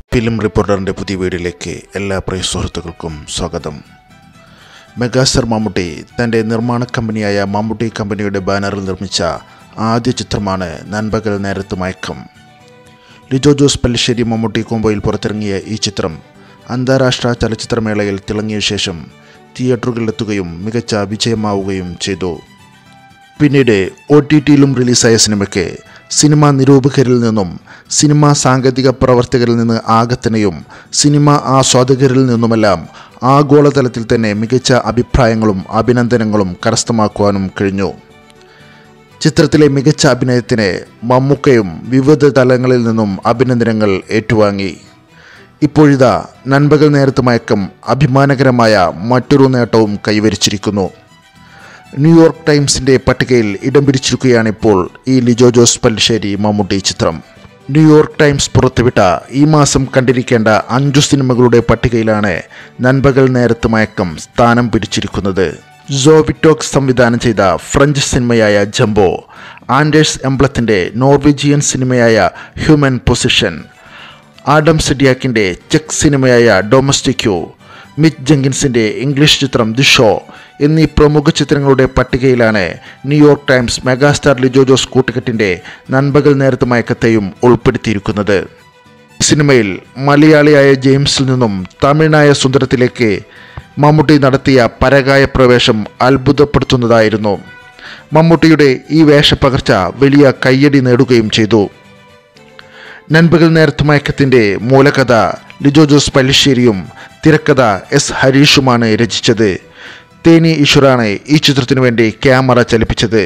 film റിപ്പോർട്ടറിൻ്റെ പുതിയ വീഡിയോയിലേക്ക് എല്ലാ പ്രിയ സുഹൃത്തുക്കൾക്കും സ്വാഗതം മെഗാസ്റ്റർ മമ്മൂട്ടി തൻ്റെ നിർമ്മാണ കമ്പനിയായ മമ്മൂട്ടി കമ്പനിയുടെ ബാനറിൽ നിർമ്മിച്ച ആദ്യ ചിത്രമാണ് നൻപകൽ നേരത്ത് മയക്കം ലിജോ ജോസ് പല്ലിശ്ശേരി മമ്മൂട്ടി കോമ്പോയിൽ പുറത്തിറങ്ങിയ ഈ ചിത്രം അന്താരാഷ്ട്ര ചലച്ചിത്രമേളയിൽ തിളങ്ങിയ ശേഷം തിയേറ്ററുകളിലെത്തുകയും മികച്ച വിജയമാവുകയും ചെയ്തു പിന്നീട് ഒ ടി ടിയിലും റിലീസായ സിനിമയ്ക്ക് സിനിമാ നിരൂപകരിൽ നിന്നും സിനിമാ സാങ്കേതിക പ്രവർത്തകരിൽ നിന്ന് ആകത്തനെയും സിനിമ ആസ്വാദകരിൽ നിന്നുമെല്ലാം ആഗോളതലത്തിൽ തന്നെ മികച്ച അഭിപ്രായങ്ങളും അഭിനന്ദനങ്ങളും കരസ്ഥമാക്കുവാനും കഴിഞ്ഞു ചിത്രത്തിലെ മികച്ച അഭിനയത്തിന് മമ്മൂക്കയും വിവിധ തലങ്ങളിൽ നിന്നും അഭിനന്ദനങ്ങൾ ഏറ്റുവാങ്ങി ഇപ്പോഴിതാ നൻപകൽ നേരത്ത് മയക്കം അഭിമാനകരമായ മറ്റൊരു നേട്ടവും കൈവരിച്ചിരിക്കുന്നു ന്യൂയോർക്ക് ടൈംസിന്റെ പട്ടികയിൽ ഇടം പിടിച്ചിരിക്കുകയാണിപ്പോൾ ഈ ലിജോ ജോസ് പല്ലിശ്ശേരി മമ്മൂട്ടി ചിത്രം ന്യൂയോർക്ക് ടൈംസ് പുറത്തുവിട്ട ഈ മാസം കണ്ടിരിക്കേണ്ട അഞ്ചു സിനിമകളുടെ പട്ടികയിലാണ് നൻപകൽ നേരത്ത് മയക്കം സ്ഥാനം പിടിച്ചിരിക്കുന്നത് സോവിറ്റോക്സ് സംവിധാനം ചെയ്ത ഫ്രഞ്ച് സിനിമയായ ജംബോ ആൻഡേഴ്സ് എംബ്ലത്തിൻ്റെ നോർവീജിയൻ സിനിമയായ ഹ്യൂമൻ പൊസിഷൻ ആഡം സെഡിയാക്കിൻ്റെ ചെക്ക് സിനിമയായ ഡൊമസ്റ്റിക്കോ മിറ്റ് ജെങ്കിൻസിൻ്റെ ഇംഗ്ലീഷ് ചിത്രം ദി ഷോ എന്നീ പ്രമുഖ ചിത്രങ്ങളുടെ പട്ടികയിലാണ് New York Times megastar Lijo Jose കൂട്ടുകെട്ടിൻ്റെ നൻപകൽ നേരത്ത് മയക്കത്തെയും ഉൾപ്പെടുത്തിയിരിക്കുന്നത് സിനിമയിൽ മലയാളിയായ ജെയിംസിൽ നിന്നും തമിഴനായ സുന്ദരത്തിലേക്ക് മമ്മൂട്ടി നടത്തിയ പരകായ പ്രവേശം അത്ഭുതപ്പെടുത്തുന്നതായിരുന്നു മമ്മൂട്ടിയുടെ ഈ വേഷപ്പകർച്ച വലിയ കയ്യടി നേടുകയും ചെയ്തു നൻപകൽ നേരത്ത് മയക്കത്തിൻ്റെ മൂലകഥ ലിജോ ജോസ് പല്ലിശ്ശേരിയും തിരക്കഥ എസ് ഹരീഷുമാണ് രചിച്ചത് തേനി ഈശ്വറാണ് ഈ ചിത്രത്തിനു വേണ്ടി ക്യാമറ ചലിപ്പിച്ചത്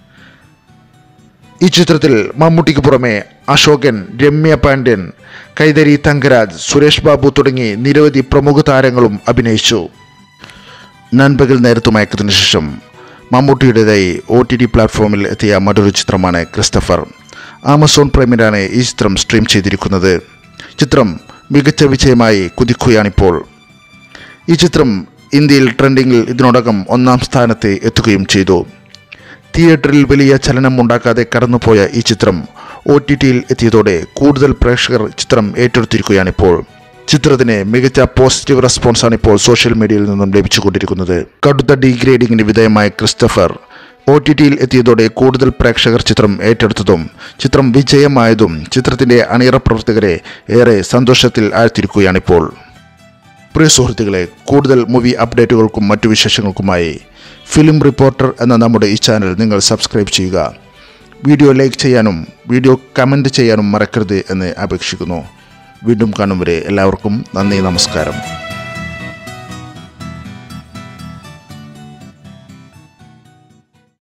ഈ ചിത്രത്തിൽ മമ്മൂട്ടിക്ക് പുറമെ അശോകൻ രമ്യ പാണ്ഡ്യൻ കൈതരി തങ്കരാജ് സുരേഷ് ബാബു തുടങ്ങി നിരവധി പ്രമുഖ താരങ്ങളും അഭിനയിച്ചു നൻപകൽ നേരത്തു മയക്കത്തിന് ശേഷം മമ്മൂട്ടിയുടേതായി ഒ ടി ടി പ്ലാറ്റ്ഫോമിൽ എത്തിയ മറ്റൊരു ചിത്രമാണ് ക്രിസ്റ്റഫർ ആമസോൺ പ്രൈമിലാണ് ഈ ചിത്രം സ്ട്രീം ചെയ്തിരിക്കുന്നത് ചിത്രം മികച്ച വിജയമായി കുതിക്കുകയാണിപ്പോൾ ഈ ചിത്രം ഇന്ത്യയിൽ ട്രെൻഡിങ്ങിൽ ഇതിനോടകം ഒന്നാം സ്ഥാനത്ത് എത്തുകയും ചെയ്തു തിയേറ്ററിൽ വലിയ ചലനം ഉണ്ടാക്കാതെ കടന്നുപോയ ഈ ചിത്രം ഒ ടി ടിയിൽ എത്തിയതോടെ കൂടുതൽ പ്രേക്ഷകർ ചിത്രം ഏറ്റെടുത്തിരിക്കുകയാണിപ്പോൾ ചിത്രത്തിന് മികച്ച പോസിറ്റീവ് റെസ്പോൺസാണ് ഇപ്പോൾ സോഷ്യൽ മീഡിയയിൽ നിന്നും ലഭിച്ചുകൊണ്ടിരിക്കുന്നത് കടുത്ത ഡീഗ്രേഡിങ്ങിന് വിധേയമായ ക്രിസ്റ്റഫർ ഒ ടി ടിയിൽ എത്തിയതോടെ കൂടുതൽ പ്രേക്ഷകർ ചിത്രം ഏറ്റെടുത്തതും ചിത്രം വിജയമായതും ചിത്രത്തിൻ്റെ അണിയറ പ്രവർത്തകരെ ഏറെ സന്തോഷത്തിൽ ആഴ്ത്തിരിക്കുകയാണിപ്പോൾ പ്രിയ സുഹൃത്തുക്കളെ കൂടുതൽ മൂവി അപ്ഡേറ്റുകൾക്കും മറ്റു വിശേഷങ്ങൾക്കുമായി ഫിലിം റിപ്പോർട്ടർ എന്ന നമ്മുടെ ഈ ചാനൽ നിങ്ങൾ സബ്സ്ക്രൈബ് ചെയ്യുക വീഡിയോ ലൈക്ക് ചെയ്യാനും വീഡിയോ കമൻറ്റ് ചെയ്യാനും മറക്കരുത് എന്ന് അപേക്ഷിക്കുന്നു വീണ്ടും കാണും വരെ എല്ലാവർക്കും നന്ദി നമസ്കാരം